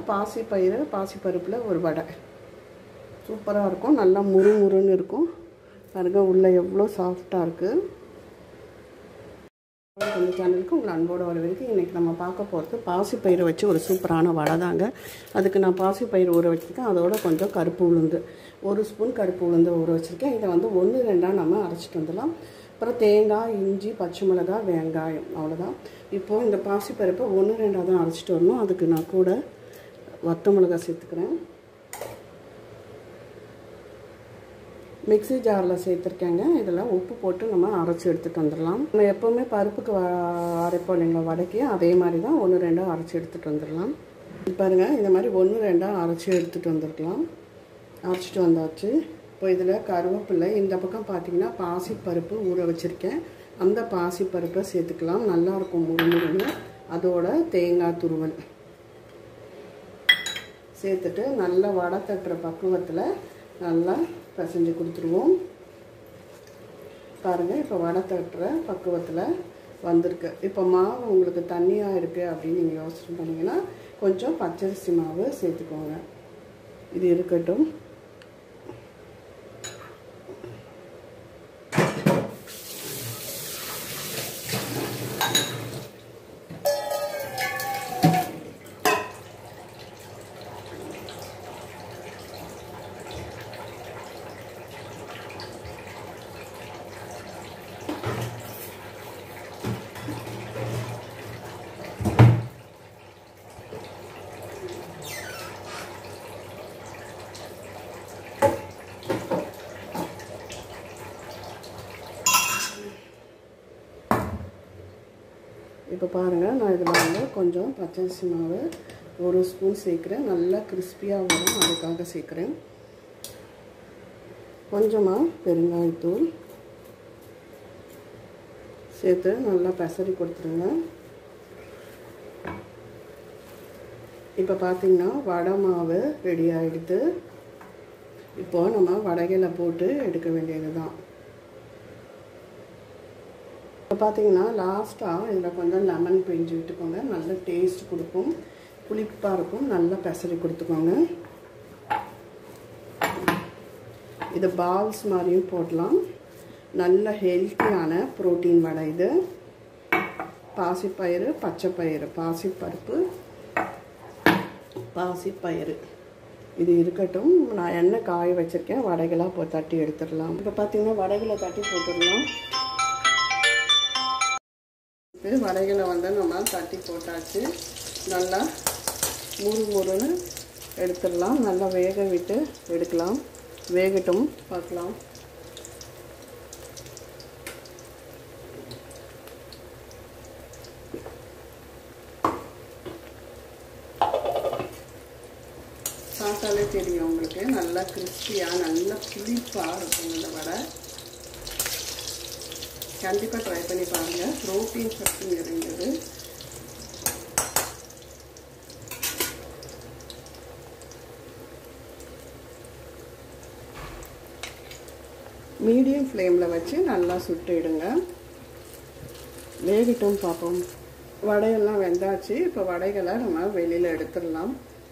பாசி பயிறு பாசி பருப்பில் ஒரு வடை சூப்பராக இருக்கும் நல்லா முறு முறுன்னு இருக்கும் பாருங்க உள்ளே எவ்வளோ சாஃப்டாக இருக்குது இந்த சேனலுக்கு உங்களை அன்போடு வரவேற்கு இன்றைக்கி நம்ம பார்க்க போகிறது பாசிப்பயிரை வச்சு ஒரு சூப்பரான வடை தாங்க அதுக்கு நான் பாசிப்பயிறு ஊற வச்சுருக்கேன் அதோட கொஞ்சம் கருப்பு உளுந்து ஒரு ஸ்பூன் கருப்பு உளுந்து ஊற வச்சுருக்கேன் இதை வந்து ஒன்று ரெண்டாக நம்ம அரைச்சிட்டு வந்துடலாம் அப்புறம் தேங்காய் இஞ்சி பச்சை மிளகாய் வெங்காயம் அவ்வளோதான் இப்போது இந்த பாசிப்பருப்பை ஒன்று ரெண்டாக தான் அரைச்சிட்டு வரணும் அதுக்கு நான் கூட வத்த மிளகாய் சேர்த்துக்கிறேன் மிக்ஸி ஜாரில் சேர்த்துருக்கேங்க இதில் உப்பு போட்டு நம்ம அரைச்சி எடுத்துகிட்டு வந்துடலாம் நம்ம எப்போவுமே பருப்புக்கு வ அரைப்போம் இல்லைங்களா வடக்கி அதே மாதிரி தான் ஒன்று ரெண்டாக அரைச்சி எடுத்துகிட்டு வந்துடலாம் பாருங்கள் இந்த மாதிரி ஒன்று ரெண்டாக அரைச்சி எடுத்துகிட்டு வந்துருக்கலாம் அரைச்சிட்டு வந்தாச்சு இப்போ இதில் கருவேப்பிலை இந்த பக்கம் பார்த்தீங்கன்னா பாசிப்பருப்பு ஊற வச்சுருக்கேன் அந்த பாசிப்பருப்பை சேர்த்துக்கலாம் நல்லாயிருக்கும் முறுமுறுன்னு அதோட தேங்காய் துருவல் சேர்த்துட்டு நல்லா வடை தட்டுற பக்குவத்தில் நல்லா பிசைஞ்சு கொடுத்துருவோம் பாருங்கள் இப்போ வடை தட்டுற பக்குவத்தில் வந்திருக்கு இப்போ மாவு உங்களுக்கு தண்ணியாக இருக்குது அப்படின்னு நீங்கள் யோசனை பண்ணிங்கன்னா கொஞ்சம் பச்சரிசி மாவு சேர்த்துக்கோங்க இது இருக்கட்டும் இப்போ பாருங்கள் நான் இதில் வந்து கொஞ்சம் பச்சரிசி மாவு ஒரு ஸ்பூன் சேர்க்குறேன் நல்லா கிறிஸ்பியாக வரும் அதுக்காக சேர்க்குறேன் கொஞ்சமாக பெருங்காயத்தூள் சேர்த்து நல்லா பெசரி கொடுத்துருங்க இப்போ பார்த்தீங்கன்னா வடை மாவு ரெடி ஆகிடுது இப்போது நம்ம வடைகளை போட்டு எடுக்க வேண்டியது தான் இப்போ பார்த்தீங்கன்னா லாஸ்ட்டாக இதில் கொஞ்சம் லெமன் பிழிஞ்சு விட்டுக்கோங்க நல்ல டேஸ்ட் கொடுக்கும் புளிப்பாக இருக்கும் நல்லா பெசரி கொடுத்துக்கோங்க இது பால்ஸ் மாதிரியும் போடலாம் நல்ல ஹெல்த்தியான ப்ரோட்டீன் வடை இது பாசிப்பயிறு பச்சைப்பயிறு பாசிப்பருப்பு பாசிப்பயிறு இது இருக்கட்டும் நான் எண்ணெய் காய வச்சுருக்கேன் வடைகளாக போ தட்டி எடுத்துடலாம் இப்போ பார்த்தீங்கன்னா வடைகளை தட்டி போட்டுடலாம் இது வடைகளை வந்து நம்ம தட்டி போட்டாச்சு நல்லா முறு முறுன்னு எடுத்துடலாம் நல்லா வேக விட்டு எடுக்கலாம் வேகட்டும் பார்க்கலாம் பார்த்தாலே தெரியும் உங்களுக்கு நல்லா கிறிஸ்பியாக நல்லா புளிப்பாக இருக்கும் இந்த வடை கண்டிப்பாக ட்ரை பண்ணி பாருங்கள் ப்ரோட்டீன் சக்தி நிறைந்தது மீடியம் ஃப்ளேமில் வச்சு நல்லா சுட்டுடுங்க வேகட்டும் பார்ப்போம் வடையெல்லாம் வெந்தாச்சு இப்போ வடைகளை நம்ம வெளியில் எடுத்துடலாம்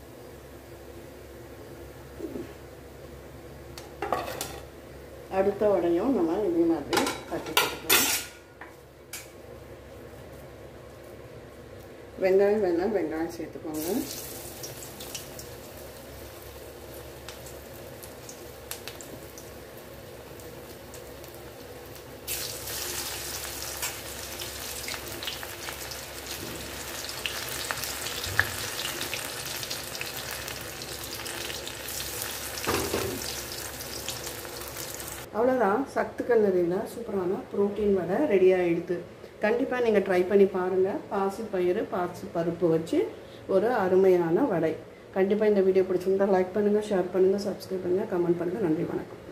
அடுத்த வடையும் நம்ம இதே மாதிரி கட்டி கொடுக்கலாம் வெங்காயம் வேணால் வெங்காயம் சேர்த்துக்கோங்க அவ்வளோதான் சத்துக்கள் நிறைந்த சூப்பரான ப்ரோட்டீன் வடை ரெடி ஆகிடுது கண்டிப்பாக நீங்கள் ட்ரை பண்ணி பாருங்கள் பாசி பயிறு பாசி பருப்பு வச்சு ஒரு அருமையான வடை கண்டிப்பாக இந்த வீடியோ பிடிச்சிருந்தா லைக் பண்ணுங்கள் ஷேர் பண்ணுங்கள் சப்ஸ்கிரைப் பண்ணுங்கள் கமெண்ட் பண்ணுங்கள் நன்றி வணக்கம்